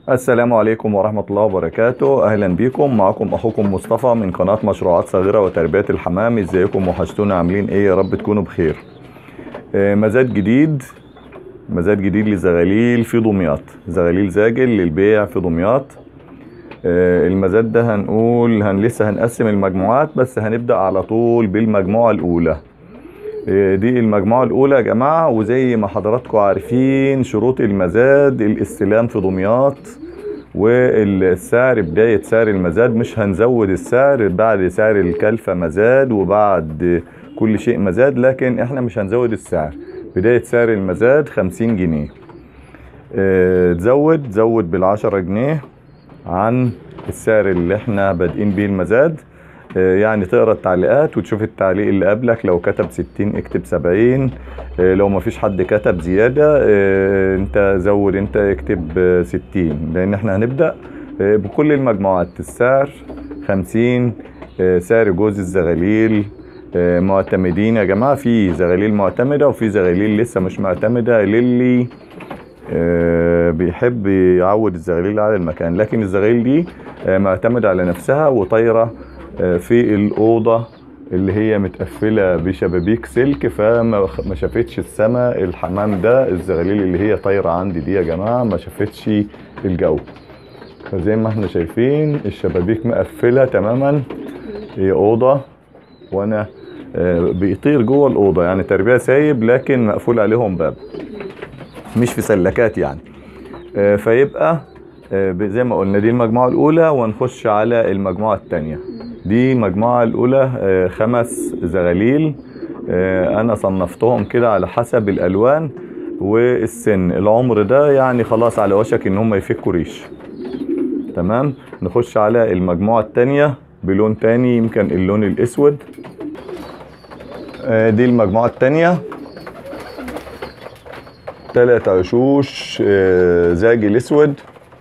السلام عليكم ورحمة الله وبركاته أهلا بكم معكم أخوكم مصطفى من قناة مشروعات صغيرة وتربية الحمام ازيكم وحشتونا عاملين ايه يا رب تكونوا بخير آه، مزاد جديد مزاد جديد لزغاليل في دمياط زغاليل زاجل للبيع في دمياط آه، المزاد ده هنقول هن لسه هنقسم المجموعات بس هنبدأ على طول بالمجموعة الأولى آه، دي المجموعة الأولى يا جماعة وزي ما حضراتكم عارفين شروط المزاد الاستلام في دمياط والسعر بداية سعر المزاد مش هنزود السعر بعد سعر الكلفة مزاد وبعد كل شيء مزاد لكن احنا مش هنزود السعر بداية سعر المزاد خمسين جنيه اه تزود زود بالعشرة جنيه عن السعر اللي احنا بادئين بيه المزاد اه يعني تقرا التعليقات وتشوف التعليق اللي قبلك لو كتب ستين اكتب سبعين اه لو مفيش حد كتب زيادة اه انت زود انت اكتب اه ستين لان احنا هنبدأ اه بكل المجموعات السعر خمسين اه سعر جوز الزغاليل اه معتمدين يا جماعة في زغاليل معتمدة وفي زغاليل لسه مش معتمدة للي آه، بيحب يعود الزغاليل على المكان لكن الزغاليل دي آه، معتمدة على نفسها وطايرة آه، في الأوضة اللي هي متقفلة بشبابيك سلك فما ما شافتش السماء الحمام ده الزغاليل اللي هي طايرة عندي دي يا جماعة ما شافتش الجو فزي ما احنا شايفين الشبابيك مقفلة تماما هي أوضة وأنا آه، بيطير جوه الأوضة يعني تربية سايب لكن مقفول عليهم باب مش في سلكات يعني آه، فيبقى آه، ب- زي ما قلنا دي المجموعة الأولى ونخش على المجموعة التانية دي المجموعة الأولى آه، خمس زغاليل آه، أنا صنفتهم كده على حسب الألوان والسن العمر ده يعني خلاص على وشك إن هم يفكوا ريش تمام نخش على المجموعة التانية بلون تاني يمكن اللون الأسود آه، دي المجموعة التانية تلات عشوش آه، زاجي الاسود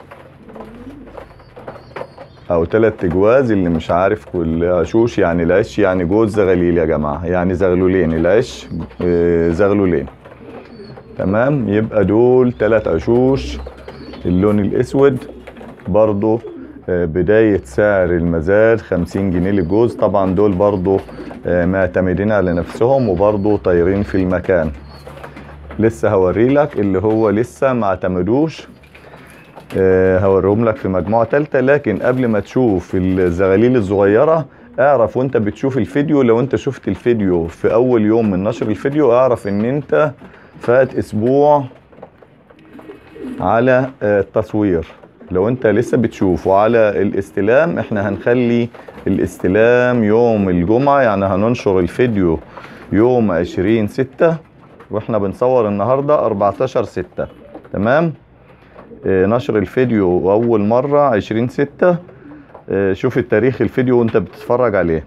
او تلات تجواز اللي مش عارف كل عشوش يعني العش يعني جوز زغاليل يا جماعه يعني زغلولين العش آه، زغلولين تمام يبقى دول تلات عشوش اللون الاسود برضو آه، بداية سعر المزاد خمسين جنيه للجوز طبعا دول برضو آه، معتمدين على نفسهم وبرضو طايرين في المكان لسه هوري لك اللي هو لسه ما اعتمدوش آه، هوريهم لك في مجموعة تالتة لكن قبل ما تشوف الزغاليل الصغيرة اعرف وانت بتشوف الفيديو لو انت شفت الفيديو في اول يوم من نشر الفيديو اعرف ان انت فات اسبوع على آه، التصوير لو انت لسه بتشوف وعلى الاستلام احنا هنخلي الاستلام يوم الجمعة يعني هننشر الفيديو يوم عشرين ستة واحنا بنصور النهاردة 14 ستة تمام آه، نشر الفيديو اول مرة 20 ستة آه، شوف التاريخ الفيديو وانت بتتفرج عليه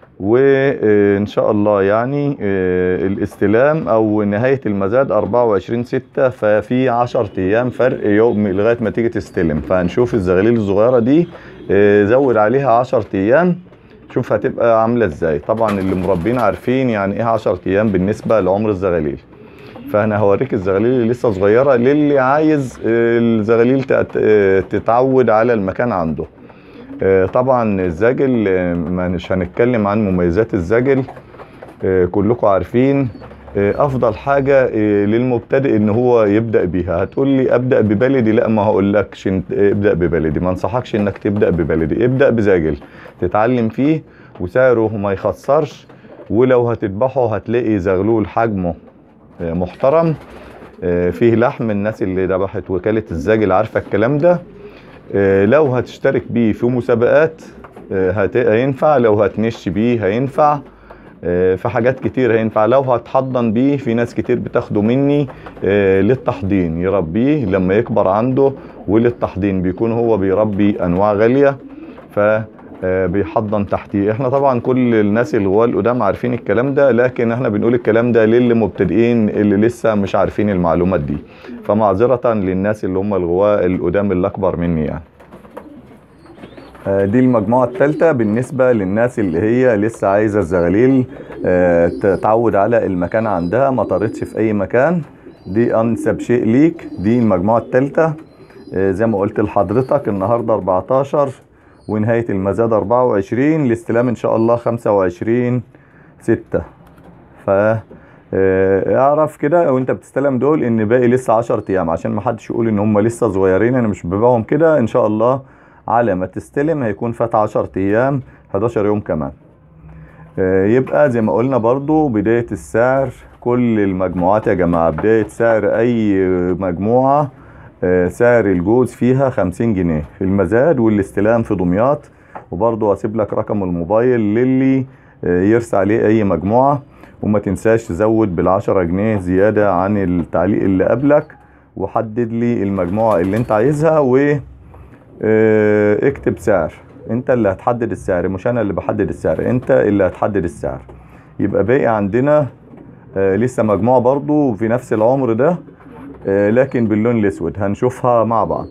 وان شاء الله يعني آه، الاستلام او نهاية المزاد 24 ستة ففي 10 ايام فرق يوم لغاية ما تيجي تستلم فهنشوف الزغاليل الصغيرة دي آه، زود عليها 10 ايام شوف هتبقى عاملة ازاي طبعا اللي مربين عارفين يعني ايه 10 ايام بالنسبة لعمر الزغاليل فانا هوريك الزغاليل اللي لسه صغيره للي عايز آه، الزغاليل تت- آه، تتعود على المكان عنده آه، طبعا الزاجل آه، مش هنتكلم عن مميزات الزاجل آه، كلكم عارفين آه، افضل حاجه آه، للمبتدئ ان هو يبدا بيها هتقول لي ابدا ببلدي لا ما هقولكش انت ابدا ببلدي ما انصحكش انك تبدا ببلدي ابدا بزاجل تتعلم فيه وسعره ما يخسرش ولو هتذبحه هتلاقي زغلول حجمه آه، محترم آه، فيه لحم الناس اللي ذبحت وكالة الزاجل عارفة الكلام ده آه، لو هتشترك بيه في مسابقات آه، هت- هينفع لو هتنش بيه هينفع آه، في حاجات كتير هينفع لو هتحضن بيه في ناس كتير بتاخده مني آه، للتحضين يربيه لما يكبر عنده وللتحضين بيكون هو بيربي انواع غالية ف آه، بيحضن تحتيه احنا طبعا كل الناس الغوال القدام عارفين الكلام ده لكن احنا بنقول الكلام ده للي مبتدئين اللي لسه مش عارفين المعلومات دي فمعذرة للناس اللي هم الغواء القدام اللي اكبر مني يعني آه، دي المجموعة الثالثة بالنسبة للناس اللي هي لسه عايزة الزغاليل آه، تتعود على المكان عندها ما طارتش في أي مكان دي أنسب شيء ليك دي المجموعة الثالثة آه، زي ما قلت لحضرتك النهارده 14 ونهايه المزاد 24 الاستلام ان شاء الله 25 6 ف آه، اعرف كده وانت بتستلم دول ان باقي لسه 10 ايام عشان ما حدش يقول ان هم لسه صغيرين انا مش ببيعهم كده ان شاء الله على ما تستلم هيكون فات 10 ايام 11 يوم كمان آه، يبقى زي ما قلنا برضو بداية السعر كل المجموعات يا جماعة بداية سعر أي مجموعة آه، سعر الجوز فيها خمسين جنيه في المزاد والاستلام في دمياط وبرضو هسيب لك رقم الموبايل للي آه، يرسى عليه أي مجموعة وما تنساش تزود بالعشرة جنيه زيادة عن التعليق اللي قبلك وحدد لي المجموعة اللي انت عايزها و آه، اكتب سعر انت اللي هتحدد السعر مش انا اللي بحدد السعر انت اللي هتحدد السعر يبقى باقي عندنا آه، لسه مجموعة برضو في نفس العمر ده آه، لكن باللون الاسود هنشوفها مع بعض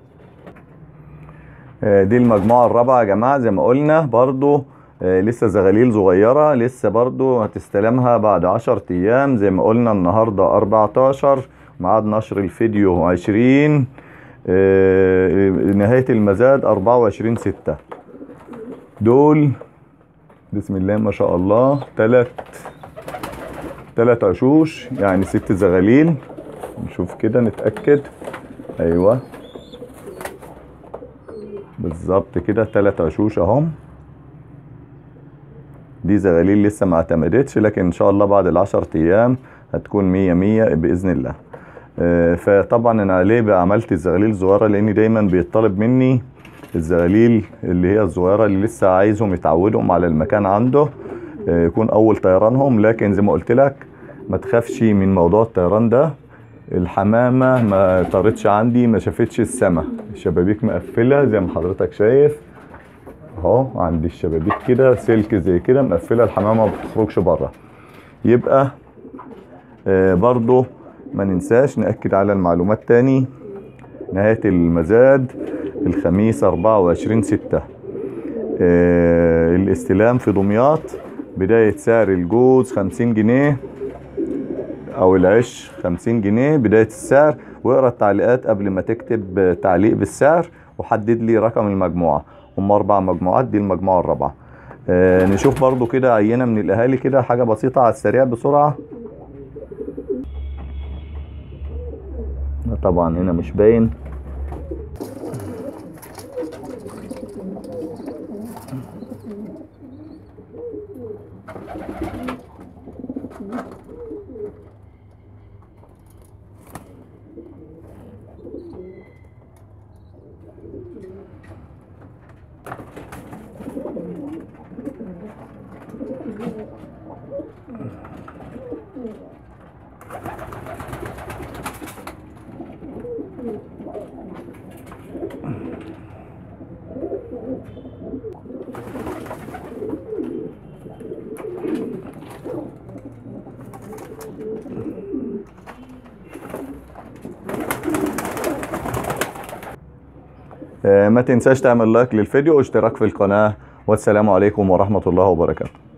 آه، دي المجموعة الرابعة يا جماعة زي ما قلنا برضو آه، لسه زغاليل صغيرة لسه برضو هتستلمها بعد عشر ايام زي ما قلنا النهاردة 14 ميعاد نشر الفيديو 20 آه، نهاية المزاد 24 ستة دول بسم الله ما شاء الله تلات تلات عشوش يعني ست زغاليل نشوف كده نتأكد ايوه بالظبط كده تلات عشوش اهم دي زغاليل لسه ما اعتمدتش لكن ان شاء الله بعد العشر ايام هتكون مية مية باذن الله آه، فطبعا انا ليه بقى عملت الزغاليل الصغيره لان دايما بيطلب مني الزغاليل اللي هي الصغيره اللي لسه عايزهم يتعودوا على المكان عنده آه، يكون اول طيرانهم لكن زي ما قلت لك ما تخافش من موضوع الطيران ده الحمامه ما طارتش عندي ما شافتش السما الشبابيك مقفله زي ما حضرتك شايف اهو عندي الشبابيك كده سلك زي كده مقفله الحمامه ما بتخرجش بره يبقى آه، برضو ما ننساش نأكد على المعلومات تاني نهاية المزاد الخميس 24 ستة آه الاستلام في دمياط بداية سعر الجوز 50 جنيه أو العش 50 جنيه بداية السعر واقرا التعليقات قبل ما تكتب تعليق بالسعر وحدد لي رقم المجموعة هم أربع مجموعات دي المجموعة الرابعة آه نشوف برضو كده عينة من الأهالي كده حاجة بسيطة على السريع بسرعة طبعا هنا مش باين آه، ما تنساش تعمل لايك للفيديو واشتراك في القناة والسلام عليكم ورحمة الله وبركاته